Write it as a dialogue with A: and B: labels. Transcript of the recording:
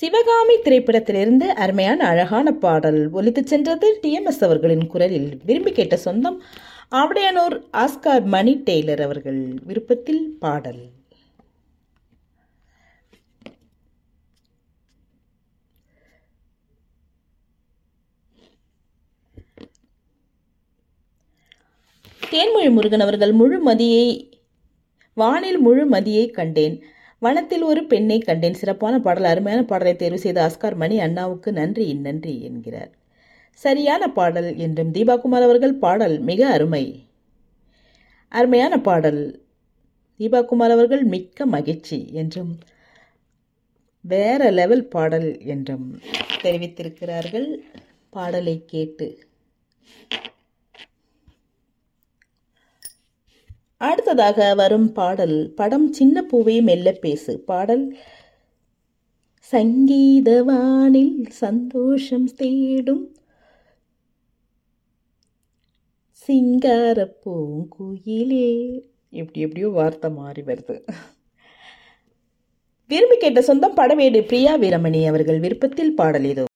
A: சிவகாமி திரைப்படத்திலிருந்து அருமையான அழகான பாடல் ஒலித்துச் சென்றது டிஎம்எஸ் அவர்களின் குரலில் விரும்பி கேட்ட சொந்தம் ஆவடையானூர் ஆஸ்கார் மணி டெய்லர் அவர்கள் விருப்பத்தில் பாடல் தேன்மொழி முருகன் அவர்கள் முழு மதியை வானில் முழு மதியை கண்டேன் வனத்தில் ஒரு பெண்ணை கண்டேன் சிறப்பான பாடல் அருமையான பாடலை தேர்வு செய்த ஆஸ்கார் மணி அண்ணாவுக்கு நன்றி நன்றி என்கிறார் சரியான பாடல் என்றும் தீபாகுமார் அவர்கள் பாடல் மிக அருமை அருமையான பாடல் தீபாகுமார் அவர்கள் மிக்க மகிழ்ச்சி என்றும் வேற லெவல் பாடல் என்றும் தெரிவித்திருக்கிறார்கள் பாடலை கேட்டு அடுத்ததாக வரும் பாடல் படம் சின்ன பூவே மெல்ல பேசு பாடல் சங்கீதவானில் சந்தோஷம் தேடும் சிங்கார பூங்குயிலே எப்படி எப்படியோ வார்த்தை மாறி வருது விரும்பி கேட்ட சொந்தம் படவேடு பிரியா வீரமணி அவர்கள் விருப்பத்தில் பாடல் இதோ